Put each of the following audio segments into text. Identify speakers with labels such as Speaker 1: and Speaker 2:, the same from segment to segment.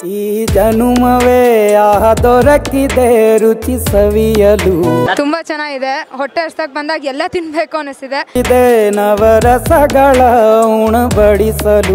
Speaker 1: ಈ ಜನುಮವೇ ಆಹ ದೊರಕಿದೆ ರುಚಿ ಸವಿಯಲು
Speaker 2: ತುಂಬಾ ಚೆನ್ನಾಗಿದೆ ಹೊಟ್ಟೆ ಹಸ್ದಾಗ ಬಂದಾಗ ಎಲ್ಲ ತಿನ್ಬೇಕು ಅನಿಸ್ತಿದೆ
Speaker 1: ಇದೆ ನವರಸಗಳ ಉಣಬಡಿಸಲು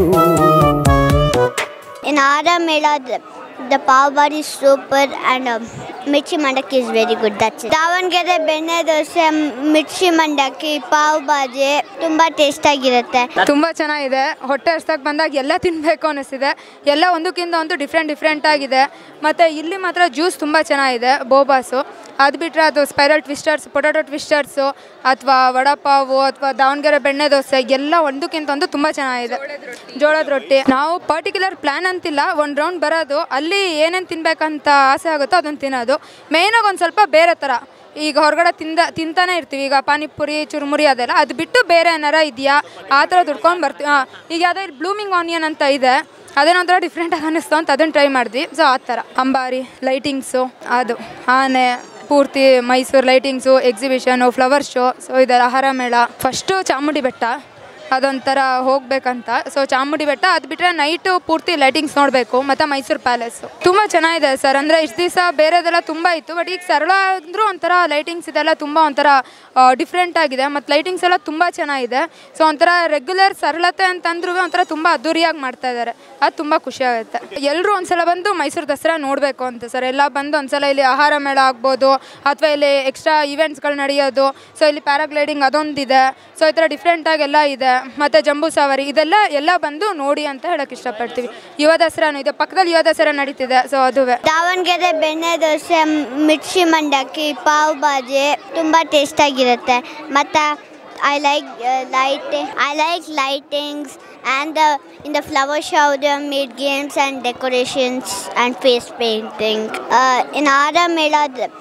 Speaker 3: In Ara Mela, the, the pav bhaji is super and um, mirchi mandaki is very good. That's it. Davanagere ಬೆಣ್ಣೆ ದೋಸೆ ಮಿರ್ಚಿ ಮಂಡಕ್ಕಿ ಪಾವ್ ಭಾಜಿ ತುಂಬ ಟೇಸ್ಟಾಗಿರುತ್ತೆ
Speaker 2: ತುಂಬಾ ಚೆನ್ನಾಗಿದೆ ಹೊಟ್ಟೆ ಹಸ್ದಾಗ ಬಂದಾಗ ಎಲ್ಲ ತಿನ್ಬೇಕು ಅನಿಸ್ತಿದೆ ಎಲ್ಲ ಒಂದಕ್ಕಿಂತ ಒಂದು ಡಿಫ್ರೆಂಟ್ ಡಿಫ್ರೆಂಟ್ ಆಗಿದೆ ಮತ್ತೆ ಇಲ್ಲಿ ಮಾತ್ರ ಜ್ಯೂಸ್ ತುಂಬಾ ಚೆನ್ನಾಗಿದೆ ಬೋಬಾಸು ಅದು ಬಿಟ್ಟರೆ ಅದು ಸ್ಪೈರಲ್ ಟ್ವಿಸ್ಟರ್ಸ್ ಪೊಟ್ಯಾಟೊ ಟ್ವಿಸ್ಟರ್ಸು ಅಥವಾ ವಡಾಪಾವು ಅಥವಾ ದಾವಣಗೆರೆ ಬೆಣ್ಣೆ ದೋಸೆ ಎಲ್ಲ ಒಂದಕ್ಕಿಂತ ಒಂದು ತುಂಬ ಚೆನ್ನಾಗಿದೆ ಜೋಳದ ರೊಟ್ಟಿ ನಾವು ಪರ್ಟಿಕ್ಯುಲರ್ ಪ್ಲ್ಯಾನ್ ಅಂತಿಲ್ಲ ಒಂದು ರೌಂಡ್ ಬರೋದು ಅಲ್ಲಿ ಏನೇನು ತಿನ್ಬೇಕಂತ ಆಸೆ ಆಗುತ್ತೋ ಅದನ್ನು ತಿನ್ನೋದು ಮೇಯ್ನಾಗಿ ಒಂದು ಸ್ವಲ್ಪ ಬೇರೆ ಥರ ಈಗ ಹೊರಗಡೆ ತಿಂದ ತಿಂತಾನೆ ಇರ್ತೀವಿ ಈಗ ಪಾನಿಪುರಿ ಚುರುಮುರಿ ಅದೆಲ್ಲ ಅದು ಬಿಟ್ಟು ಬೇರೆ ಏನಾರ ಇದೆಯಾ ಆ ಥರ ದುಡ್ಕೊಂಡು ಬರ್ತೀವಿ ಹಾಂ ಈಗ ಯಾವುದೋ ಇಲ್ಲಿ ಬ್ಲೂಮಿಂಗ್ ಆನಿಯನ್ ಅಂತ ಇದೆ ಅದೇನೊಂಥರ ಡಿಫ್ರೆಂಟಾಗಿ ಅನ್ನಿಸ್ತು ಅಂತ ಅದನ್ನು ಟ್ರೈ ಮಾಡಿದ್ವಿ ಸೊ ಆ ಥರ ಅಂಬಾರಿ ಲೈಟಿಂಗ್ಸು ಅದು ಆನೆ ಪೂರ್ತಿ Mysuru lightings exhibition flower show so ಇದರ ಆಹಾರ ಮೇಳ ಫಸ್ಟು ಚಾಮುಂಡಿ ಬೆಟ್ಟ ಅದೊಂಥರ ಹೋಗ್ಬೇಕಂತ ಸೊ ಚಾಮುಂಡಿ ಬೆಟ್ಟ ಅದು ಬಿಟ್ಟರೆ ನೈಟು ಪೂರ್ತಿ ಲೈಟಿಂಗ್ಸ್ ನೋಡಬೇಕು ಮತ್ತು ಮೈಸೂರು ಪ್ಯಾಲೇಸು ತುಂಬ ಚೆನ್ನಾಗಿದೆ ಸರ್ ಅಂದರೆ ಇಷ್ಟು ದಿವಸ ಬೇರೆದೆಲ್ಲ ತುಂಬ ಇತ್ತು ಬಟ್ ಈಗ ಸರಳ ಅಂದರೂ ಒಂಥರ ಲೈಟಿಂಗ್ಸ್ ಇದೆಲ್ಲ ತುಂಬ ಒಂಥರ ಡಿಫ್ರೆಂಟ್ ಆಗಿದೆ ಮತ್ತು ಲೈಟಿಂಗ್ಸ್ ಎಲ್ಲ ತುಂಬ ಚೆನ್ನಾಗಿದೆ ಸೊ ಒಂಥರ ರೆಗ್ಯುಲರ್ ಸರಳತೆ ಅಂತಂದ್ರೂ ಒಂಥರ ತುಂಬ ಅದ್ದೂರಿಯಾಗಿ ಮಾಡ್ತಾ ಇದ್ದಾರೆ ಅದು ತುಂಬ ಖುಷಿ ಆಗುತ್ತೆ ಎಲ್ಲರೂ ಒಂದ್ಸಲ ಬಂದು ಮೈಸೂರು ದಸರಾ ನೋಡಬೇಕು ಅಂತ ಸರ್ ಎಲ್ಲ ಬಂದು ಒಂದ್ಸಲ ಇಲ್ಲಿ ಆಹಾರ ಮೇಳ ಆಗ್ಬೋದು ಅಥವಾ ಇಲ್ಲಿ ಎಕ್ಸ್ಟ್ರಾ ಇವೆಂಟ್ಸ್ಗಳು ನಡೆಯೋದು ಸೊ ಇಲ್ಲಿ ಪ್ಯಾರಾಗ್ಲೈಡಿಂಗ್ ಅದೊಂದಿದೆ ಸೊ ಈ ಥರ ಡಿಫ್ರೆಂಟಾಗಿ ಎಲ್ಲ ಇದೆ ಮತ್ತು ಜಂಬೂ ಸವಾರಿ ಇದೆಲ್ಲ ಎಲ್ಲ ಬಂದು ನೋಡಿ ಅಂತ ಹೇಳಕ್ಕೆ ಇಷ್ಟಪಡ್ತೀವಿ ಯುವ ದಸರಾನು ಇದೆ ಪಕ್ಕದಲ್ಲಿ ಯುವ ದಸರಾ ನಡೀತಿದೆ ಸೊ ಅದುವೇ
Speaker 3: ದಾವಣಗೆರೆ ಬೆಣ್ಣೆ ದೋಸೆ ಮಿರ್ಚಿ ಮಂಡಕ್ಕಿ ಪಾವ್ ಭಾಜಿ ತುಂಬ ಟೇಸ್ಟಾಗಿರುತ್ತೆ ಮತ್ತು I like lighting I like lightings and in the flower show the made games and decorations and face painting in ಆರ ಮೇಳ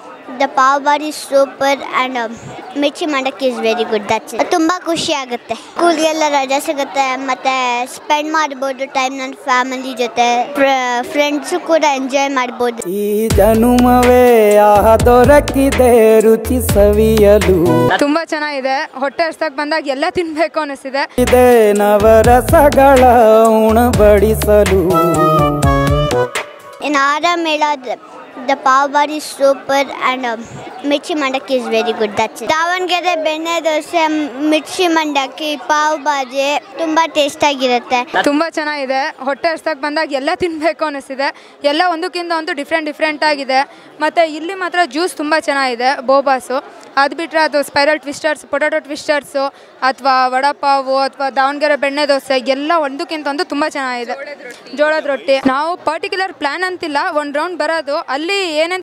Speaker 3: the pav bhaji super and mirchi mandakki is very good that's ತುಂಬ ಖುಷಿ ಆಗುತ್ತೆ ಸ್ಕೂಲ್ಗೆಲ್ಲ ರಜೆ ಸಿಗುತ್ತೆ ಮತ್ತು ಸ್ಪೆಂಡ್ ಮಾಡ್ಬೋದು ಟೈಮ್ ನನ್ನ ಫ್ಯಾಮಿಲಿ ಜೊತೆ ಫ್ರೆಂಡ್ಸು ಕೂಡ ಎಂಜಾಯ್ ಮಾಡ್ಬೋದು
Speaker 1: ಈ ಜನುಮವೇ ಆಹ ದೊರಕಿದೆ ರುಚಿ ಸವಿಯಲು
Speaker 2: ತುಂಬ ಚೆನ್ನಾಗಿದೆ ಹೊಟ್ಟೆ ಹಸ್ದಾಗ ಬಂದಾಗ ಎಲ್ಲ ತಿನ್ಬೇಕು ಅನಿಸ್ತಿದೆ
Speaker 1: ಇದೆ ನವರಸಗಳ ಉಣಬಡಿಸಲು
Speaker 3: In Ara Mela, the, the pav bhaji is super and um, mirchi mandaki is very good. That's it. Davanagere ಬೆಣ್ಣೆ ದೋಸೆ ಮಿರ್ಚಿ ಮಂಡಕ್ಕಿ ಪಾವ್ ಭಾಜಿ ತುಂಬ ಟೇಸ್ಟಾಗಿರುತ್ತೆ
Speaker 2: ತುಂಬ ಚೆನ್ನಾಗಿದೆ ಹೊಟ್ಟೆ ಹಸ್ದಾಗ ಬಂದಾಗ ಎಲ್ಲ ತಿನ್ನಬೇಕು ಅನಿಸ್ತಿದೆ ಎಲ್ಲ ಒಂದಕ್ಕಿಂತ ಒಂದು ಡಿಫ್ರೆಂಟ್ ಡಿಫ್ರೆಂಟ್ ಆಗಿದೆ ಮತ್ತು ಇಲ್ಲಿ ಮಾತ್ರ ಜ್ಯೂಸ್ ತುಂಬ ಚೆನ್ನಾಗಿದೆ ಬೋಬಾಸು ಅದು ಬಿಟ್ಟರೆ ಅದು ಸ್ಪೈರಲ್ ಟ್ವಿಸ್ಟರ್ಸ್ ಪೊಟ್ಯಾಟೊ ಟ್ವಿಸ್ಟರ್ಸು ಅಥವಾ ವಡಾಪಾವು ಅಥವಾ ದಾವಣಗೆರೆ ಬೆಣ್ಣೆ ದೋಸೆ ಎಲ್ಲ ಒಂದಕ್ಕಿಂತ ಒಂದು ತುಂಬ ಚೆನ್ನಾಗಿದೆ ಜೋಳದ ರೊಟ್ಟಿ ನಾವು ಪರ್ಟಿಕ್ಯುಲರ್ ಪ್ಲ್ಯಾನ್ ಅಂತಿಲ್ಲ ಒಂದು ರೌಂಡ್ ಬರೋದು ಅಲ್ಲಿ ಏನೇನು